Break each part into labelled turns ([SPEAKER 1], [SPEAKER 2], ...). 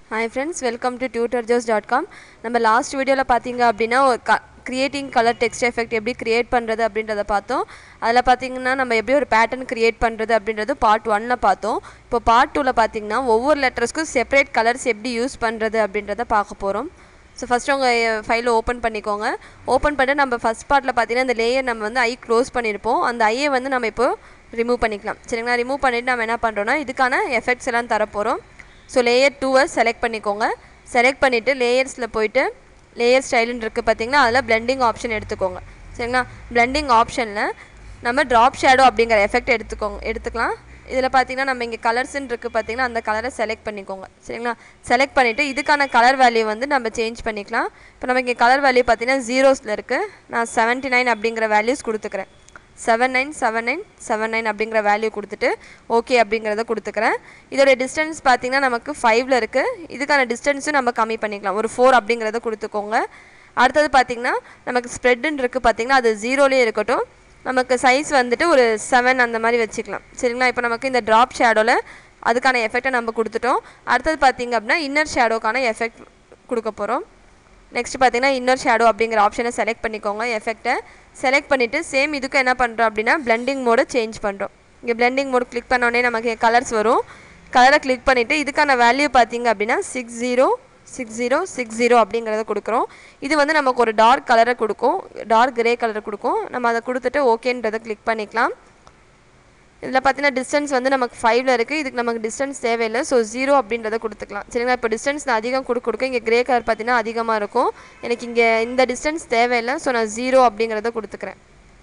[SPEAKER 1] hi friends welcome to tutor Joes dot com நம்ம last வீடியோவில் பார்த்தீங்க அப்படின்னா ஒரு க கிரியேட்டிங் கலர் டெக்ஸ்ட் எஃபெக்ட் எப்படி கிரியேட் பண்ணுறது அப்படின்றத பார்த்தோம் அதில் பார்த்தீங்கன்னா நம்ம எப்படி ஒரு பேட்டர்ன் கிரியேட் பண்ணுறது அப்படின்றது பார்ட் ஒன்ல பார்த்தோம் இப்போ பார்ட் டூவில் பார்த்தீங்கன்னா ஒவ்வொரு லெட்டர்ஸ்க்கும் செப்பரேட் கலர்ஸ் எப்படி யூஸ் பண்ணுறது அப்படின்றத பார்க்க போகிறோம் ஸோ ஃபஸ்ட்டு உங்கள் ஃபைலை ஓப்பன் பண்ணிக்கோங்க ஓப்பன் பண்ணிட்டு நம்ம ஃபஸ்ட் பார்ட்டில் பார்த்தீங்கன்னா இந்த லேயர் நம்ம வந்து ஐ க்ளோஸ் பண்ணியிருப்போம் அந்த ஐயை வந்து நம்ம இப்போ ரிமூவ் பண்ணிக்கலாம் சரிங்களா ரிமூவ் பண்ணிவிட்டு நம்ம என்ன பண்ணுறோன்னா இதுக்கான எஃபெக்ட்ஸ் எல்லாம் தரப்போகிறோம் ஸோ லேயர் டூவை செலக்ட் பண்ணிக்கோங்க செலக்ட் பண்ணிவிட்டு லேயர்ஸில் போயிட்டு லேயர் ஸ்டைலுன்னு இருக்குது பார்த்தீங்கன்னா அதில் பிளெண்டிங் ஆப்ஷன் எடுத்துக்கோங்க சரிங்களா பிளெண்டிங் ஆப்ஷனில் நம்ம ட்ராப் ஷேடோ அப்படிங்கிற எஃபெக்ட் எடுத்துக்கோங்க எடுத்துக்கலாம் இதில் பார்த்தீங்கன்னா நம்ம இங்கே கலர்ஸ்ன்னு இருக்குது பார்த்தீங்கன்னா அந்த கலரை செலக்ட் பண்ணிக்கோங்க சரிங்களா செலக்ட் பண்ணிவிட்டு இதுக்கான கலர் வேல்யூ வந்து நம்ம சேஞ்ச் பண்ணிக்கலாம் இப்போ நம்ம இங்கே கலர் வேல்யூ பார்த்தீங்கன்னா ஜீரோஸில் இருக்குது நான் செவன்ட்டி நைன் அப்படிங்கிற வேல்யூஸ் கொடுத்துக்கிறேன் seven nine seven nine seven nine அப்படிங்கிற வேல்யூ கொடுத்துட்டு ஓகே அப்படிங்கிறத கொடுத்துக்கிறேன் இதோட டிஸ்டன்ஸ் பார்த்தீங்கன்னா நமக்கு ஃபைவ்ல இருக்குது இதுக்கான டிஸ்டன்ஸும் நம்ம கம்மி பண்ணிக்கலாம் ஒரு ஃபோர் அப்படிங்கிறத கொடுத்துக்கோங்க அடுத்தது பார்த்தீங்கன்னா நமக்கு ஸ்ப்ரெட்டுன்னு இருக்குது பார்த்தீங்கன்னா அது ஜீரோலேயே இருக்கட்டும் நமக்கு சைஸ் வந்துட்டு ஒரு செவன் அந்த மாதிரி வச்சுக்கலாம் சரிங்களா இப்போ நமக்கு இந்த ட்ராப் ஷேடோவில் அதுக்கான எஃபெக்டை நம்ம கொடுத்துட்டோம் அடுத்தது பார்த்தீங்க அப்படின்னா இன்னர் ஷேடோக்கான எஃபெக்ட் கொடுக்க போகிறோம் நெக்ஸ்ட் பார்த்தீங்கன்னா இன்னர் ஷேடோ அப்படிங்கிற ஆப்ஷனை செலக்ட் பண்ணிக்கோங்க எஃபெக்ட்டை செலக்ட் பண்ணிவிட்டு சேம் இதுக்கு என்ன பண்ணுறோம் அப்படின்னா பிளெண்டிங் மோடை சேஞ்ச் பண்ணுறோம் இங்கே பிளெண்டிங் மோட் கிளிக் பண்ணோடனே நமக்கு கலர்ஸ் வரும் கலரை கிளிக் பண்ணிவிட்டு இதுக்கான வேல்யூ பார்த்தீங்க அப்படின்னா six zero six zero six zero அப்படிங்கிறத கொடுக்குறோம் இது வந்து நமக்கு ஒரு டார்க் கலரை கொடுக்கும் டார்க் கிரே கலரை கொடுக்கும் நம்ம அதை கொடுத்துட்டு ஓகேன்றதை கிளிக் பண்ணிக்கலாம் இதில் பார்த்தீங்கன்னா டிஸ்டன்ஸ் வந்து நமக்கு ஃபைவ்ல இருக்குது இதுக்கு நமக்கு டிஸ்டன்ஸ் தேவையில்லை ஸோ ஜீரோ அப்படின்றத கொடுத்துக்கலாம் சரிங்களா இப்போ டிஸ்டன்ஸ் நான் அதிகம் கொடுக்க கொடுக்க இங்கே கிரே கலர் பார்த்தீங்கன்னா அதிகமாக இருக்கும் எனக்கு இங்கே இந்த டிஸ்டன்ஸ் தேவையில்லை ஸோ நான் ஜீரோ அப்படிங்கிறத கொடுத்துக்கிறேன்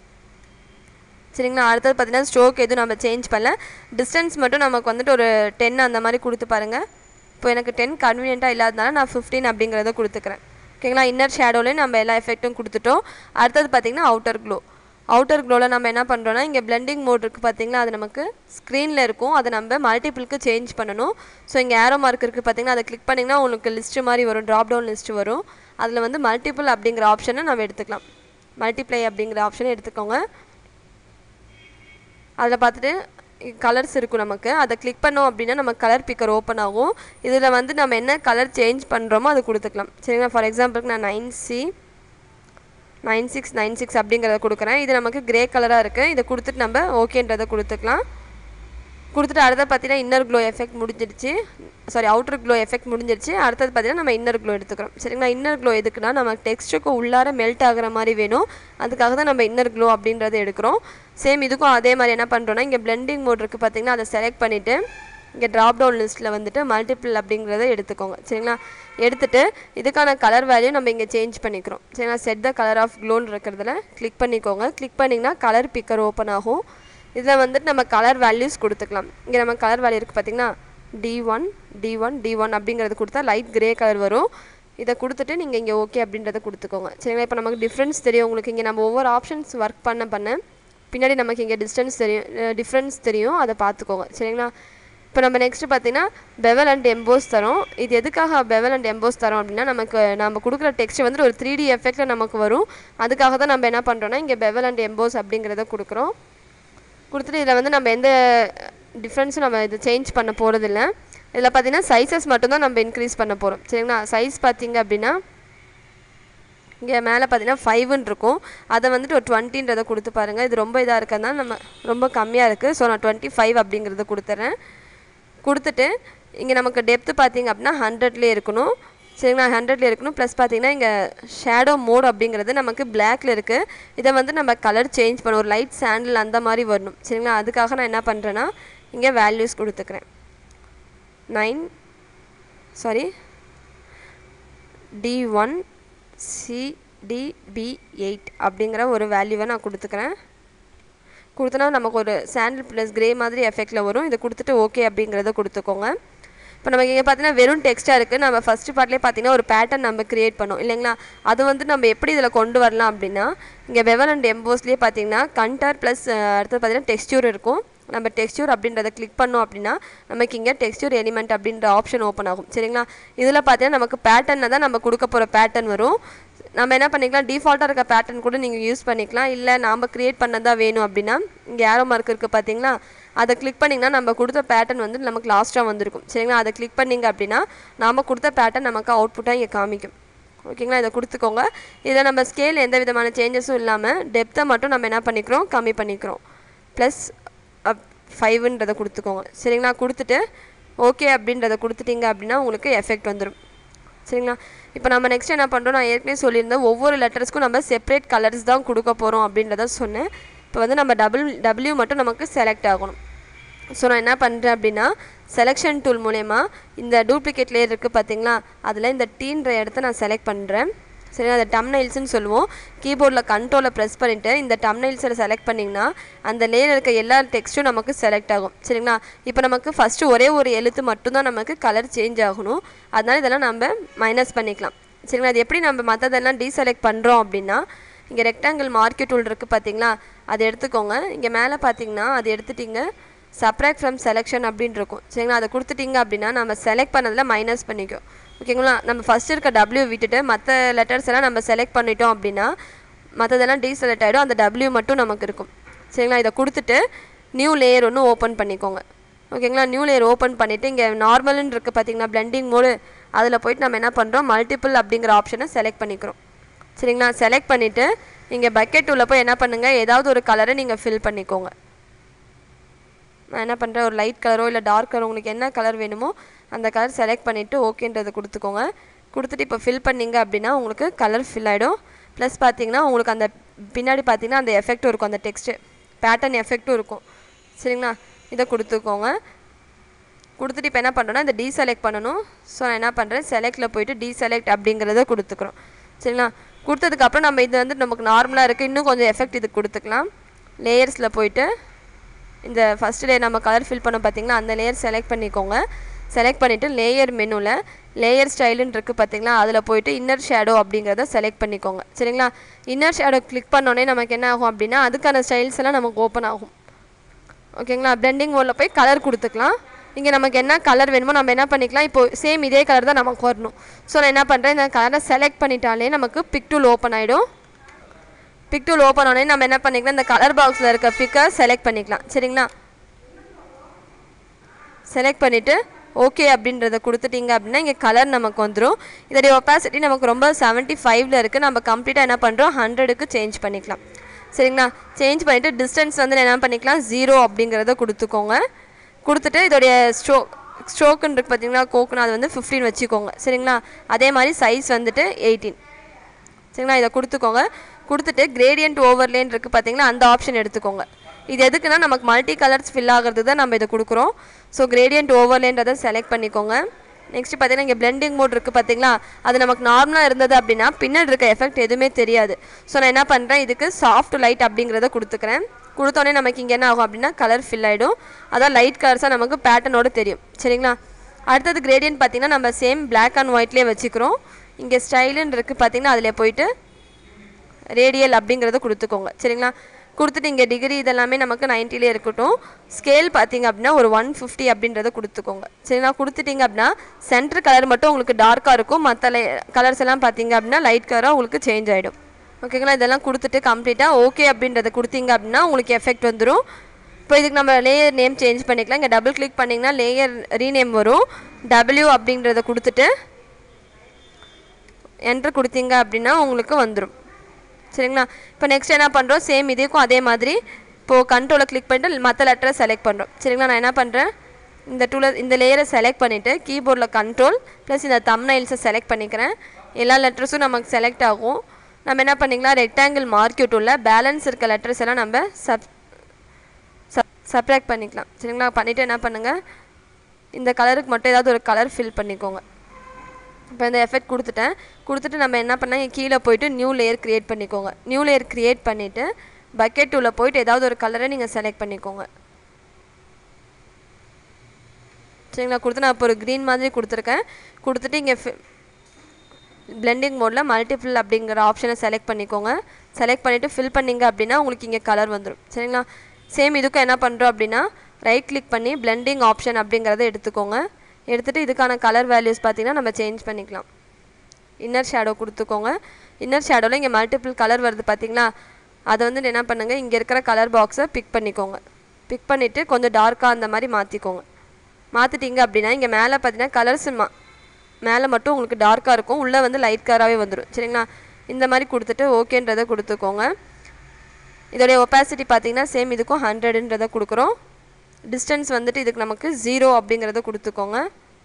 [SPEAKER 1] சரிங்களா அடுத்தது பார்த்தீங்கன்னா ஸ்ட்ரோக் எதுவும் நம்ம சேஞ்ச் பண்ணல டிஸ்டன்ஸ் மட்டும் நமக்கு வந்துட்டு ஒரு டென் அந்த மாதிரி கொடுத்து பாருங்கள் இப்போ எனக்கு டென் கன்வீனியண்ட்டாக இல்லாதனால நான் ஃபிஃப்டீன் அப்படிங்கிறத கொடுத்துக்கிறேன் ஓகேங்களா இன்னர் ஷேடோலேயும் நம்ம எல்லா எஃபெக்ட்டும் கொடுத்துட்டோம் அடுத்தது பார்த்திங்கன்னா அவுட்டர் க்ளோ அவுட்டர் க்ளோவில் நம்ம என்ன பண்ணுறோன்னா இங்கே பிளெண்டிங் மோட் இருக்குது பார்த்தீங்களா அது நமக்கு ஸ்க்ரீனில் இருக்கும் அதை நம்ம மல்டிபிளுக்கு சேஞ்ச் பண்ணணும் ஸோ இங்கே ஏரோ மார்க் இருக்குது பார்த்தீங்கன்னா அதை கிளிக் பண்ணிங்கன்னா உங்களுக்கு லிஸ்ட்டு மாதிரி வரும் ட்ராப் டவுன் லிஸ்ட்டு வரும் அதில் வந்து மல்டிபிள் அப்படிங்கிற ஆப்ஷனை நம்ம எடுத்துக்கலாம் மல்டிப்ளை அப்படிங்கிற ஆப்ஷனை எடுத்துக்கோங்க அதில் பார்த்துட்டு கலர்ஸ் இருக்கும் நமக்கு அதை கிளிக் பண்ணோம் அப்படின்னா நம்ம கலர் பிக்கர் ஓப்பன் ஆகும் இதில் வந்து நம்ம என்ன கலர் சேஞ்ச் பண்ணுறோமோ அதை கொடுத்துக்கலாம் சரிங்களா ஃபார் எக்ஸாம்பிளுக்கு நான் nine C nine six nine six அப்படிங்கிறத கொடுக்குறேன் இது நமக்கு கிரே கலராக இருக்குது இதை கொடுத்துட்டு நம்ம ஓகேன்றதை கொடுத்துக்கலாம் கொடுத்துட்டு அடுத்தது பார்த்தீங்கன்னா இன்னர் க்ளோ எஃபெக்ட் முடிஞ்சிடுச்சு சாரி அவுட்டர் க்ளோ எஃபெக்ட் முடிஞ்சிடுச்சு அடுத்தது பார்த்தீங்கன்னா நம்ம இன்னர் க்ளோ எடுத்துக்கிறோம் சரிங்களா இன்னர் க்ளோ எதுக்குன்னா நம்ம டெக்ஸ்ட்டுக்கு உள்ளார மெல்ட் ஆகிற மாதிரி வேணும் அதுக்காக தான் நம்ம இன்னர் க்ளோ அப்படின்றத எடுக்கிறோம் சேம் இதுக்கும் அதே மாதிரி என்ன பண்ணுறோன்னா இங்கே பிளெண்டிங் மோட் இருக்குது பார்த்தீங்கன்னா அதை செலக்ட் பண்ணிவிட்டு இங்கே ட்ராப் டவுன் லிஸ்ட்டில் வந்துட்டு மல்டிபிள் அப்படிங்கிறத எடுத்துக்கோங்க சரிங்களா எடுத்துகிட்டு இதுக்கான கலர் வேல்யூ நம்ம இங்கே சேஞ்ச் பண்ணிக்கிறோம் சரிங்களா செட் த கலர் ஆஃப் க்ளோன்னு இருக்கிறதுல கிளிக் பண்ணிக்கோங்க கிளிக் பண்ணிங்கன்னா கலர் பிக்கர் ஓப்பன் ஆகும் இதில் வந்துட்டு நம்ம கலர் வேல்யூஸ் கொடுத்துக்கலாம் இங்கே நம்ம கலர் வேல்யூ இருக்குது பார்த்திங்கன்னா D one D one D one அப்படிங்கிறது கொடுத்தா லைட் கிரே கலர் வரும் இதை கொடுத்துட்டு நீங்கள் இங்கே ஓகே அப்படின்றத கொடுத்துக்கோங்க சரிங்களா இப்போ நமக்கு டிஃப்ரென்ஸ் தெரியும் உங்களுக்கு இங்கே நம்ம ஒவ்வொரு ஆப்ஷன்ஸ் ஒர்க் பண்ண பண்ண பின்னாடி நமக்கு இங்கே டிஸ்டன்ஸ் தெரியும் டிஃப்ரென்ஸ் தெரியும் அதை பார்த்துக்கோங்க சரிங்களா இப்போ நம்ம நெக்ஸ்ட்டு பார்த்தீங்கன்னா பெவல் அண்ட் எம்போஸ் தரோம் இது எதுக்காக பெவல் அண்ட் எம்போஸ் தரோம் அப்படின்னா நமக்கு நம்ம கொடுக்குற டெக்ஸ்ட் வந்துட்டு ஒரு த்ரீ டி எஃபெக்டில் நமக்கு வரும் அதுக்காக தான் நம்ம என்ன பண்ணுறோன்னா இங்கே பெவல் அண்ட் எம்போஸ் அப்படிங்கிறத கொடுக்குறோம் கொடுத்துட்டு இதில் வந்து நம்ம எந்த டிஃப்ரென்ஸும் நம்ம இது சேஞ்ச் பண்ண போகிறதில்ல இதில் பார்த்தீங்கன்னா சைஸஸ் மட்டும்தான் நம்ம இன்க்ரீஸ் பண்ண போகிறோம் சரிங்களா சைஸ் பார்த்தீங்க அப்படின்னா இங்கே மேலே பார்த்தீங்கன்னா ஃபைவ்னு இருக்கும் அதை வந்துட்டு ஒரு டுவெண்ட்டின்றதை கொடுத்து பாருங்கள் இது ரொம்ப இதாக இருக்கிறதுனால நம்ம ரொம்ப கம்மியாக இருக்குது ஸோ நான் டுவெண்ட்டி ஃபைவ் அப்படிங்கிறத கொடுத்துட்றேன் கொடுத்துட்டு இங்கே நமக்கு டெப்த்து பார்த்தீங்க அப்படின்னா ஹண்ட்ரட்லேயே இருக்கணும் சரிங்களா ஹண்ட்ரட்லேயே இருக்கணும் ப்ளஸ் பார்த்தீங்கன்னா இங்கே ஷேடோ மோட் அப்படிங்கிறது நமக்கு பிளாக்ல இருக்குது இதை வந்து நம்ம கலர் சேஞ்ச் பண்ண ஒரு லைட் சாண்டில் அந்த மாதிரி வரணும் சரிங்களா அதுக்காக நான் என்ன பண்ணுறேன்னா இங்கே வேல்யூஸ் கொடுத்துக்கிறேன் nine sorry D one CDB eight அப்படிங்கிற ஒரு வேல்யூவை நான் கொடுத்துக்கிறேன் கொடுத்தனா நமக்கு ஒரு சாண்டில் ப்ளஸ் கிரே மாதிரி எஃபெக்டில் வரும் இதை கொடுத்துட்டு ஓகே அப்படிங்கிறத கொடுத்துக்கோங்க இப்போ நமக்கு இங்கே பார்த்தீங்கன்னா வெறும் டெக்ஸ்ட்டாக இருக்குது நம்ம ஃபஸ்ட்டு பார்ட்லேயே பார்த்தீங்கன்னா ஒரு பேட்டர்ன் நம்ம க்ரியேட் பண்ணோம் இல்லைங்களா அது வந்து நம்ம எப்படி இதில் கொண்டு வரலாம் அப்படின்னா இங்கே வெவல் அண்ட் எம்போஸ்லேயே பார்த்தீங்கன்னா கண்டர் ப்ளஸ் அடுத்தது பார்த்தீங்கன்னா டெக்ஸ்டியூர் இருக்கும் நம்ம டெக்ஸ்டியூர் அப்படின்றத கிளிக் பண்ணோம் அப்படின்னா நமக்கு இங்கே டெக்ஸ்டியூர் எலிமெண்ட் அப்படின்ற ஆப்ஷன் ஓப்பன் ஆகும் சரிங்களா இதில் பார்த்தீங்கன்னா நமக்கு பேட்டர்னை தான் நம்ம கொடுக்க போகிற பேட்டர்ன் வரும் நம்ம என்ன பண்ணிக்கலாம் டிஃபால்ட்டாக இருக்க பேட்டர்ன் கூட நீங்கள் யூஸ் பண்ணிக்கலாம் இல்லை நாம் க்ரியேட் பண்ணதான் வேணும் அப்படின்னா இங்கே ஏரோ மார்க் இருக்குது பார்த்தீங்களா அதை கிளிக் பண்ணிங்கன்னா நம்ம கொடுத்த பேட்டர்ன் வந்து நமக்கு லாஸ்ட்டாக வந்திருக்கும் சரிங்களா அதை கிளிக் பண்ணிங்க அப்படின்னா நாம் கொடுத்த பேட்டர்ன் நமக்கு அவுட்புட்டாக இங்கே காமிக்கும் ஓகேங்களா இதை கொடுத்துக்கோங்க இதில் நம்ம ஸ்கேல் எந்த விதமான சேஞ்சஸும் இல்லாமல் டெப்த்தை மட்டும் நம்ம என்ன பண்ணிக்கிறோம் கம்மி பண்ணிக்கிறோம் ப்ளஸ் ஃபைவ்ன்றதை கொடுத்துக்கோங்க சரிங்களா கொடுத்துட்டு ஓகே அப்படின்றத கொடுத்துட்டீங்க அப்படின்னா உங்களுக்கு எஃபெக்ட் வந்துடும் சரிங்களா இப்போ நம்ம நெக்ஸ்ட் என்ன பண்ணுறோம் நான் ஏற்கனவே சொல்லியிருந்தேன் ஒவ்வொரு லெட்டர்ஸ்க்கும் நம்ம செப்பரேட் கலர்ஸ் தான் கொடுக்க போகிறோம் அப்படின்றத சொன்னேன் இப்போ வந்து நம்ம டபுள் டபிள்யூ மட்டும் நமக்கு செலக்ட் ஆகணும் ஸோ நான் என்ன பண்ணுறேன் அப்படின்னா செலெக்ஷன் டூல் மூலயமா இந்த டூப்ளிகேட் லேயர் இருக்குது பார்த்தீங்களா அதில் இந்த டீன்ற இடத்த நான் செலக்ட் பண்ணுறேன் சரி அதை டம்னைல்ஸ்னு சொல்லுவோம் கீபோர்டில் கண்ட்ரோலை ப்ரெஸ் பண்ணிவிட்டு இந்த டம்னைல்ஸில் செலக்ட் பண்ணிங்கன்னா அந்த லேயர் இருக்க எல்லா டெக்ஸ்ட்டும் நமக்கு செலக்ட் ஆகும் சரிங்களா இப்போ நமக்கு ஃபஸ்ட்டு ஒரே ஒரு எழுத்து மட்டும்தான் நமக்கு கலர் சேஞ்ச் ஆகணும் அதனால் இதெல்லாம் நம்ம மைனஸ் பண்ணிக்கலாம் சரிங்களா அது எப்படி நம்ம மற்றதெல்லாம் டீசெலக்ட் பண்ணுறோம் அப்படின்னா இங்கே ரெக்டாங்கிள் மார்க்கெட் டூல் இருக்குது பார்த்தீங்களா அதை எடுத்துக்கோங்க இங்கே மேலே பார்த்தீங்கன்னா அது எடுத்துட்டிங்க சப்ராக்ட் ஃப்ரம் செலெக்ஷன் அப்படின்னு இருக்கும் சரிங்களா அதை கொடுத்துட்டீங்க அப்படின்னா நம்ம செலக்ட் பண்ணதில் மைனஸ் பண்ணிக்கும் ஓகேங்களா நம்ம ஃபஸ்ட் இருக்க டபிள்யூ விட்டுட்டு மற்ற லெட்டர்ஸ் எல்லாம் நம்ம செலக்ட் பண்ணிட்டோம் அப்படின்னா மற்றதெல்லாம் டீசெலக்ட் ஆகிடும் அந்த டபிள்யூ மட்டும் நமக்கு இருக்கும் சரிங்களா இதை கொடுத்துட்டு நியூ லேயர் ஒன்று ஓப்பன் பண்ணிக்கோங்க ஓகேங்களா நியூ லேயர் ஓப்பன் பண்ணிவிட்டு இங்கே நார்மல்னு இருக்குது பார்த்தீங்கன்னா பிளெண்டிங் மோடு அதில் போயிட்டு நம்ம என்ன பண்ணுறோம் மல்டிபிள் அப்படிங்கிற ஆப்ஷனை செலக்ட் பண்ணிக்கிறோம் சரிங்களா செலக்ட் பண்ணிவிட்டு இங்கே பக்கெட் உள்ள போய் என்ன பண்ணுங்கள் ஏதாவது ஒரு கலரை நீங்கள் ஃபில் பண்ணிக்கோங்க நான் என்ன பண்ணுறேன் ஒரு லைட் கலரோ இல்லை டார்க் கலரோ உங்களுக்கு என்ன கலர் வேணுமோ அந்த கலர் செலக்ட் பண்ணிவிட்டு ஓகேன்றதை கொடுத்துக்கோங்க கொடுத்துட்டு இப்போ ஃபில் பண்ணிங்க அப்படின்னா உங்களுக்கு கலர் ஃபில் ஆகிடும் ப்ளஸ் பார்த்தீங்கன்னா உங்களுக்கு அந்த பின்னாடி பார்த்தீங்கன்னா அந்த எஃபெக்ட்டும் இருக்கும் அந்த டெக்ஸ்ட்டு பேட்டர்ன் எஃபெக்ட்டும் இருக்கும் சரிங்களா இதை கொடுத்துக்கோங்க கொடுத்துட்டு இப்போ என்ன பண்ணுறோன்னா இந்த டீசெலக்ட் பண்ணணும் ஸோ நான் என்ன பண்ணுறேன் செலக்டில் போயிட்டு டீசெலக்ட் அப்படிங்கிறத கொடுத்துக்குறோம் சரிங்களா கொடுத்ததுக்கப்புறம் நம்ம இது வந்து நமக்கு நார்மலாக இருக்குது இன்னும் கொஞ்சம் எஃபெக்ட் இதுக்கு கொடுத்துக்கலாம் லேயர்ஸில் போயிட்டு இந்த ஃபஸ்ட் லேயர் நம்ம கலர் ஃபில் பண்ண பார்த்தீங்களா அந்த லேயர் செலக்ட் பண்ணிக்கோங்க செலக்ட் பண்ணிவிட்டு லேயர் மெனுவில் லேயர் ஸ்டைலுன்னு இருக்குது பார்த்தீங்களா அதில் போயிட்டு இன்னர் ஷேடோ அப்படிங்கிறத செலக்ட் பண்ணிக்கோங்க சரிங்களா இன்னர் ஷேடோ கிளிக் பண்ணோடனே நமக்கு என்ன ஆகும் அப்படின்னா அதுக்கான ஸ்டைல்ஸ் எல்லாம் நமக்கு ஓப்பன் ஆகும் ஓகேங்களா பிளெண்டிங் மோடில் போய் கலர் கொடுத்துக்கலாம் இங்கே நமக்கு என்ன கலர் வேணுமோ நம்ம என்ன பண்ணிக்கலாம் இப்போ சேம் இதே கலர் தான் நமக்கு வரணும் ஸோ நான் என்ன பண்ணுறேன் இந்த கலரை செலக்ட் பண்ணிட்டாலே நமக்கு பிக் டூல் ஓப்பன் ஆகிடும் பிக் டூல் ஓப்பன் ஆனே நம்ம என்ன பண்ணிக்கலாம் இந்த கலர் பாக்ஸில் இருக்க பிக்கை செலக்ட் பண்ணிக்கலாம் சரிங்களா செலக்ட் பண்ணிவிட்டு ஓகே அப்படின்றத கொடுத்துட்டீங்க அப்படின்னா இங்கே கலர் நமக்கு வந்துடும் இதோடைய ஒப்பாசிட்டி நமக்கு ரொம்ப செவன்ட்டி ஃபைவ்ல இருக்குது நம்ம கம்ப்ளீட்டாக என்ன பண்ணுறோம் ஹண்ட்ரடுக்கு சேஞ்ச் பண்ணிக்கலாம் சரிங்களா சேஞ்ச் பண்ணிவிட்டு டிஸ்டன்ஸ் வந்து என்ன பண்ணிக்கலாம் ஜீரோ அப்படிங்கிறத கொடுத்துக்கோங்க கொடுத்துட்டு இதோடைய ஸ்ட்ரோ ஸ்ட்ரோக்குன்னு இருக்கு பார்த்தீங்களா கோக்குன்னு அது வந்து ஃபிஃப்டீன் வச்சுக்கோங்க சரிங்களா அதே மாதிரி சைஸ் வந்துட்டு எயிட்டீன் சரிங்களா இதை கொடுத்துக்கோங்க கொடுத்துட்டு கிரேடியன்ட் ஓவர்லேன்னு இருக்குது பார்த்தீங்களா அந்த ஆப்ஷன் எடுத்துக்கோங்க இது எதுக்குன்னா நமக்கு மல்டி கலர்ஸ் ஃபில் ஆகிறதுக்கு தான் நம்ம இதை கொடுக்குறோம் ஸோ கிரேடியன்ட் ஓவர்லேன்றதை செலக்ட் பண்ணிக்கோங்க நெக்ஸ்ட் பார்த்தீங்கன்னா இங்கே பிளெண்டிங் மோட் இருக்குது பார்த்தீங்களா அது நமக்கு நார்மலாக இருந்தது அப்படின்னா பின்னாடி இருக்க எஃபெக்ட் எதுவுமே தெரியாது ஸோ நான் என்ன பண்ணுறேன் இதுக்கு சாஃப்ட் லைட் அப்படிங்கிறத கொடுத்துக்கிறேன் கொடுத்தோடனே நமக்கு இங்கே என்ன ஆகும் அப்படின்னா கலர் ஃபில் ஆகிடும் அதான் லைட் கலர்ஸாக நமக்கு பேட்டர்னோட தெரியும் சரிங்களா அடுத்தது கிரேடியன்ட் பார்த்தீங்கன்னா நம்ம சேம் பிளாக் அண்ட் ஒயிட்லேயே வச்சுக்கிறோம் இங்கே ஸ்டைலுன்னு இருக்குது பார்த்தீங்கன்னா அதில் போயிட்டு ரேடியல் அப்படிங்கிறத கொடுத்துக்கோங்க சரிங்களா கொடுத்துட்டு இங்கே டிகிரி இதெல்லாமே நமக்கு நைன்ட்டிலே இருக்கட்டும் ஸ்கேல் பார்த்தீங்க அப்படின்னா ஒரு ஒன் ஃபிஃப்டி அப்படின்றத கொடுத்துக்கோங்க சரிங்களா கொடுத்துட்டீங்க அப்படின்னா சென்டர் கலர் மட்டும் உங்களுக்கு டார்க்காக இருக்கும் மற்ற கலர்ஸ் எல்லாம் பார்த்தீங்க அப்படின்னா லைட் கலராக உங்களுக்கு சேஞ்ச் ஆகிடும் ஓகேங்களா இதெல்லாம் கொடுத்துட்டு கம்ப்ளீட்டாக ஓகே அப்படின்றத கொடுத்தீங்க அப்படின்னா உங்களுக்கு எஃபெக்ட் வந்துடும் இப்போ இதுக்கு நம்ம லேயர் நேம் சேஞ்ச் பண்ணிக்கலாம் இங்கே டபுள் கிளிக் பண்ணிங்கன்னா லேயர் ரீநேம் வரும் டபிள்யூ அப்படின்றத கொடுத்துட்டு என்ட்ரு கொடுத்தீங்க அப்படின்னா உங்களுக்கு வந்துடும் சரிங்களா இப்போ நெக்ஸ்ட் என்ன பண்ணுறோம் சேம் இதுக்கும் அதே மாதிரி இப்போது கண்ட்ரோலை கிளிக் பண்ணிட்டு மற்ற லெட்டரை செலக்ட் பண்ணுறோம் சரிங்களா நான் என்ன பண்ணுறேன் இந்த டூவில் இந்த லேயரை செலக்ட் பண்ணிவிட்டு கீபோர்டில் கண்ட்ரோல் ப்ளஸ் இந்த தம்னைல்ஸை செலக்ட் பண்ணிக்கிறேன் எல்லா லெட்டர்ஸும் நமக்கு செலக்ட் ஆகும் நம்ம என்ன பண்ணிக்கலாம் ரெக்டாங்கிள் மார்க்கெட் உள்ள பேலன்ஸ் இருக்க லெட்டர்ஸ் எல்லாம் நம்ம சப் சப்ராக்ட் பண்ணிக்கலாம் சரிங்களா பண்ணிவிட்டு என்ன பண்ணுங்கள் இந்த கலருக்கு மட்டும் ஏதாவது ஒரு கலர் ஃபில் பண்ணிக்கோங்க இப்போ இந்த எஃபெக்ட் கொடுத்துட்டேன் கொடுத்துட்டு நம்ம என்ன பண்ணால் கீழே போயிட்டு நியூ லேயர் க்ரியேட் பண்ணிக்கோங்க நியூ லேயர் க்ரியேட் பண்ணிவிட்டு பக்கெட் உள்ள போயிட்டு ஏதாவது ஒரு கலரை நீங்கள் செலக்ட் பண்ணிக்கோங்க சரிங்களா கொடுத்து நான் இப்போ ஒரு க்ரீன் மாதிரி கொடுத்துருக்கேன் கொடுத்துட்டு இங்கே பிளெண்டிங் மோடில் மல்டிபிள் அப்படிங்கிற ஆப்ஷனை செலக்ட் பண்ணிக்கோங்க செலக்ட் பண்ணிவிட்டு ஃபில் பண்ணிங்க அப்படின்னா உங்களுக்கு இங்கே கலர் வந்துடும் சரிங்களா சேம் இதுக்கும் என்ன பண்ணுறோம் அப்படின்னா ரைட் கிளிக் பண்ணி பிளெண்டிங் ஆப்ஷன் அப்படிங்கிறத எடுத்துக்கோங்க எடுத்துகிட்டு இதுக்கான கலர் வேல்யூஸ் பார்த்தீங்கன்னா நம்ம சேஞ்ச் பண்ணிக்கலாம் இன்னர் ஷேடோ கொடுத்துக்கோங்க இன்னர் ஷேடோவில் இங்கே மல்டிபிள் கலர் வருது பார்த்தீங்களா அதை வந்து என்ன பண்ணுங்கள் இங்கே இருக்கிற கலர் பாக்ஸை பிக் பண்ணிக்கோங்க பிக் பண்ணிவிட்டு கொஞ்சம் டார்க்காக அந்த மாதிரி மாற்றிக்கோங்க மாற்றிட்டீங்க அப்படின்னா இங்கே மேலே பார்த்தீங்கன்னா கலர்ஸ் மா மேலே மட்டும் உங்களுக்கு டார்க்காக இருக்கும் உள்ளே வந்து லைட் கலராகவே வந்துடும் சரிங்களா இந்த மாதிரி கொடுத்துட்டு ஓகேன்றதை கொடுத்துக்கோங்க இதோடைய ஒப்பாசிட்டி பார்த்தீங்கன்னா சேம் இதுக்கும் ஹண்ட்ரடுன்றதை கொடுக்குறோம் டிஸ்டன்ஸ் வந்துட்டு இதுக்கு நமக்கு ஜீரோ அப்படிங்கிறத கொடுத்துக்கோங்க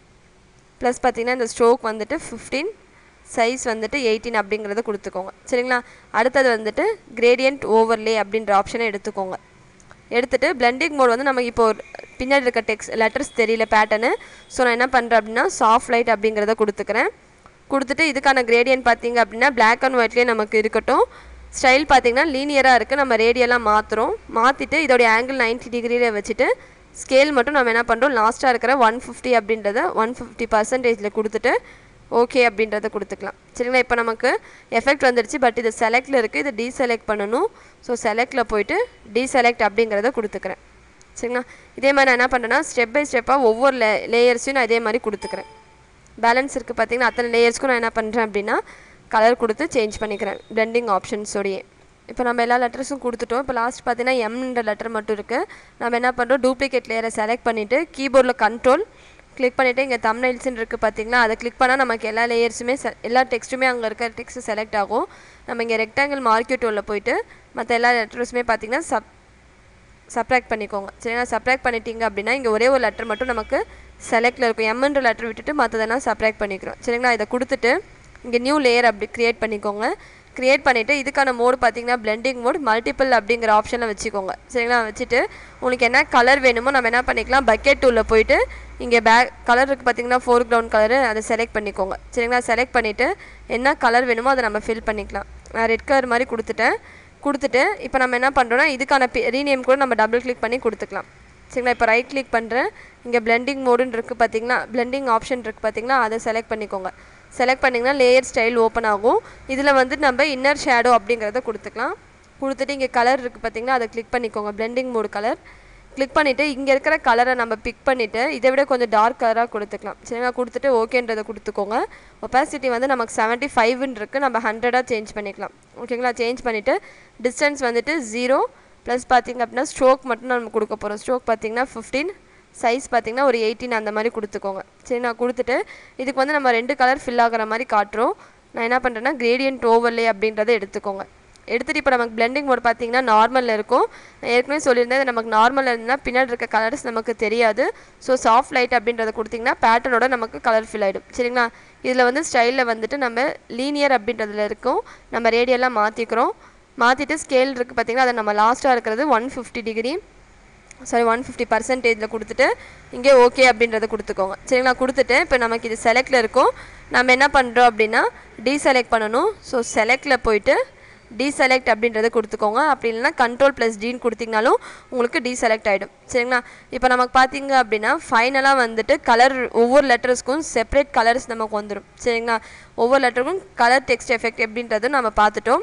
[SPEAKER 1] ப்ளஸ் பார்த்தீங்கன்னா இந்த ஸ்ட்ரோக் வந்துட்டு ஃபிஃப்டீன் சைஸ் வந்துட்டு எயிட்டீன் அப்படிங்கிறத கொடுத்துக்கோங்க சரிங்களா அடுத்தது வந்துட்டு கிரேடியன்ட் ஓவர்லே அப்படின்ற ஆப்ஷனை எடுத்துக்கோங்க எடுத்துகிட்டு பிளெண்டிங் மோட் வந்து நமக்கு இப்போ பின்னாடி இருக்க டெக்ஸ் லெட்டர்ஸ் தெரியல பேட்டர்னு ஸோ நான் என்ன பண்ணுறேன் அப்படின்னா சாஃப்ட் லைட் அப்படிங்கிறத கொடுத்துக்கிறேன் கொடுத்துட்டு இதுக்கான கிரேடியன்ட் பார்த்தீங்க அப்படின்னா பிளாக் அண்ட் ஒயிட்லேயே நமக்கு இருக்கட்டும் ஸ்டைல் பார்த்தீங்கன்னா லீனியராக இருக்குது நம்ம ரேடியெல்லாம் மாற்றுறோம் மாற்றிட்டு இதோடைய ஆங்கிள் நைன்ட்டி டிகிரியில் வச்சுட்டு ஸ்கேல் மட்டும் நம்ம என்ன பண்ணுறோம் லாஸ்ட்டாக இருக்கிற ஒன் ஃபிஃப்டி அப்படின்றத ஒன் ஃபிஃப்டி பர்சன்டேஜில் கொடுத்துட்டு ஓகே அப்படின்றத கொடுத்துக்கலாம் சரிங்களா இப்போ நமக்கு எஃபெக்ட் வந்துடுச்சு பட் இது செலக்டில் இருக்குது இது டீசெலக்ட் பண்ணணும் ஸோ செலக்டில் போயிட்டு டீசெலக்ட் அப்படிங்கிறத கொடுத்துக்கிறேன் சரிங்களா இதே மாதிரி நான் என்ன பண்ணுறேன்னா ஸ்டெப் பை ஸ்டெப்பாக ஒவ்வொரு லே லேயர்ஸையும் நான் இதே மாதிரி கொடுத்துக்கிறேன் பேலன்ஸ் இருக்குது பார்த்தீங்கன்னா அத்தனை லேயர்ஸ்க்கும் நான் என்ன பண்ணுறேன் அப்படின்னா கலர் கொடுத்து சேஞ்ச் பண்ணிக்கிறேன் பிளெண்டிங் ஆப்ஷன்ஸோடையே இப்போ நம்ம எல்லா லெட்டர்ஸும் கொடுத்துட்டோம் இப்போ லாஸ்ட் பார்த்தீங்கன்னா எம்ன்ற லெட்டர் மட்டும் இருக்குது நம்ம என்ன பண்ணுறோம் டூப்ளிகேட் லேயரை செலக்ட் பண்ணிவிட்டு கீபோர்டில் கண்ட்ரோல் கிளிக் பண்ணிவிட்டு இங்கே தம்னைல்ஸ்னு இருக்குது பார்த்தீங்களா அதை கிளிக் பண்ணால் நமக்கு எல்லா லேயர்ஸுமே செ எல்லா டெக்ஸ்ட்டுமே அங்கே இருக்க டெக்ஸ்ட்டு செலக்ட் ஆகும் நம்ம இங்கே ரெக்டாங்கிள் மார்க்கெட் டூலில் போயிட்டு மற்ற எல்லா லெட்டர்ஸுமே பார்த்தீங்கன்னா சப் சப்ராக்ட் பண்ணிக்கோங்க சரிங்களா சப்ராக்ட் பண்ணிட்டீங்க அப்படின்னா இங்கே ஒரே ஒரு லெட்டர் மட்டும் நமக்கு செலக்டில் இருக்கும் எம்ன்ற லெட்டர் விட்டுட்டு மற்றதெல்லாம் சப்ராக்ட் பண்ணிக்கிறோம் சரிங்களா இதை கொடுத்துட்டு இங்கே நியூ லேயர் அப்படி க்ரியேட் பண்ணிக்கோங்க க்ரியேட் பண்ணிவிட்டு இதுக்கான மோடு பார்த்தீங்கன்னா பிளெண்டிங் மோட் மல்டிபிள் அப்படிங்கிற ஆப்ஷனில் வச்சுக்கோங்க சரிங்களா வச்சுட்டு உங்களுக்கு என்ன கலர் வேணுமோ நம்ம என்ன பண்ணிக்கலாம் பக்கெட் டூலில் போயிட்டு இங்கே பேக் கலர் இருக்குது பார்த்தீங்கன்னா ஃபோர் கிரவுண்ட் கலரு அதை செலக்ட் பண்ணிக்கோங்க சரிங்களா செலக்ட் பண்ணிவிட்டு என்ன கலர் வேணுமோ அதை நம்ம ஃபில் பண்ணிக்கலாம் நான் ரெட் கலர் மாதிரி கொடுத்துட்டேன் கொடுத்துட்டு இப்போ நம்ம என்ன பண்ணுறோன்னா இதுக்கான ரீநேம் கூட நம்ம டபுள் கிளிக் பண்ணி கொடுத்துக்கலாம் சரிங்களா இப்போ ரைட் கிளிக் பண்ணுறேன் இங்கே பிளெண்டிங் மோடுன்னு இருக்குது பார்த்தீங்கன்னா பிளெண்டிங் ஆப்ஷன் இருக்குது பார்த்தீங்கன்னா அதை செலக்ட் பண்ணிக்கோங்க செலக்ட் பண்ணிங்கன்னா லேயர் ஸ்டைல் ஓப்பன் ஆகும் இதில் வந்து நம்ம இன்னர் ஷேடோ அப்படிங்கிறத கொடுத்துக்கலாம் கொடுத்துட்டு இங்கே கலர் இருக்குது பார்த்தீங்கன்னா அதை கிளிக் பண்ணிக்கோங்க பிளெண்டிங் மோடு கலர் கிளிக் பண்ணிவிட்டு இங்கே இருக்கிற கலரை நம்ம பிக் பண்ணிவிட்டு இதை விட கொஞ்சம் டார்க் கலராக கொடுத்துக்கலாம் சரிங்களா கொடுத்துட்டு ஓகேன்றதை கொடுத்துக்கோங்க ஒப்பாசிட்டி வந்து நமக்கு செவன்ட்டி ஃபைவ்னு இருக்குது நம்ம ஹண்ட்ரடாக சேஞ்ச் பண்ணிக்கலாம் ஓகேங்களா சேஞ்ச் பண்ணிவிட்டு டிஸ்டன்ஸ் வந்துட்டு ஜீரோ ப்ளஸ் பார்த்திங்க அப்படின்னா ஸ்ட்ரோக் மட்டும் நம்ம கொடுக்க போகிறோம் ஸ்ட்ரோக் பார்த்திங்கன்னா ஃபிஃப்டீன் சைஸ் பார்த்திங்கன்னா ஒரு எயிட்டீன் அந்த மாதிரி கொடுத்துக்கோங்க சரி நான் கொடுத்துட்டு இதுக்கு வந்து நம்ம ரெண்டு கலர் ஃபில் ஆகிற மாதிரி காட்டுறோம் நான் என்ன பண்ணுறேன்னா கிரேடியன்ட் ஓவர்லே அப்படின்றத எடுத்துக்கோங்க எடுத்துகிட்டு இப்போ நமக்கு பிளெண்டிங் மோட் பார்த்தீங்கன்னா நார்மலில் இருக்கும் நான் ஏற்கனவே சொல்லியிருந்தேன் இது நமக்கு நார்மலில் இருந்தால் பின்னாடி இருக்க கலர்ஸ் நமக்கு தெரியாது ஸோ சாஃப்ட் லைட் அப்படின்றத கொடுத்திங்கன்னா பேட்டர்னோட நமக்கு கலர் ஃபில் ஆகிடும் சரிங்களா இதில் வந்து ஸ்டைலில் வந்துட்டு நம்ம லீனியர் அப்படின்றதுல இருக்கும் நம்ம ரேடியெல்லாம் மாற்றிக்கிறோம் மாற்றிட்டு ஸ்கேல் இருக்குது பார்த்திங்கன்னா அதை நம்ம லாஸ்ட்டாக இருக்கிறது one fifty degree sorry one fifty பர்சன்டேஜில் கொடுத்துட்டு இங்கே ஓகே அப்படின்றத கொடுத்துக்கோங்க சரிங்களா கொடுத்துட்டு இப்போ நமக்கு இது செலக்டில் இருக்கும் நம்ம என்ன பண்ணுறோம் அப்படின்னா டீசெலக்ட் பண்ணணும் ஸோ செலக்டில் போயிட்டு டீசெலக்ட் அப்படின்றத கொடுத்துக்கோங்க அப்படி இல்லைனா கண்ட்ரோல் ப்ளஸ் டீன் கொடுத்தீங்கனாலும் உங்களுக்கு டீசெலக்ட் ஆகிடும் சரிங்களா இப்போ நமக்கு பார்த்தீங்க அப்படின்னா ஃபைனலாக வந்துட்டு கலர் ஒவ்வொரு லெட்டர்ஸ்க்கும் செப்பரேட் கலர்ஸ் நமக்கு வந்துடும் சரிங்களா ஒவ்வொரு லெட்டருக்கும் கலர் டெக்ஸ்ட் எஃபெக்ட் எப்படின்றது நம்ம பார்த்துட்டோம்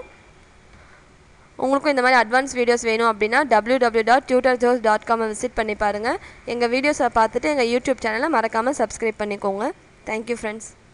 [SPEAKER 1] உங்களுக்கும் இந்த மாதிரி அட்வான்ஸ் வீடியோஸ் வேணும் அப்படின்னா W W dot tutor Joes dot காமை விசிட் பண்ணி பாருங்கள் எங்கள் வீடியோஸை பார்த்துட்டு எங்கள் யூடியூப் சேனலை மறக்காமல் சப்ஸ்கிரைப் பண்ணிக்கோங்க தேங்க்யூ ஃப்ரெண்ட்ஸ்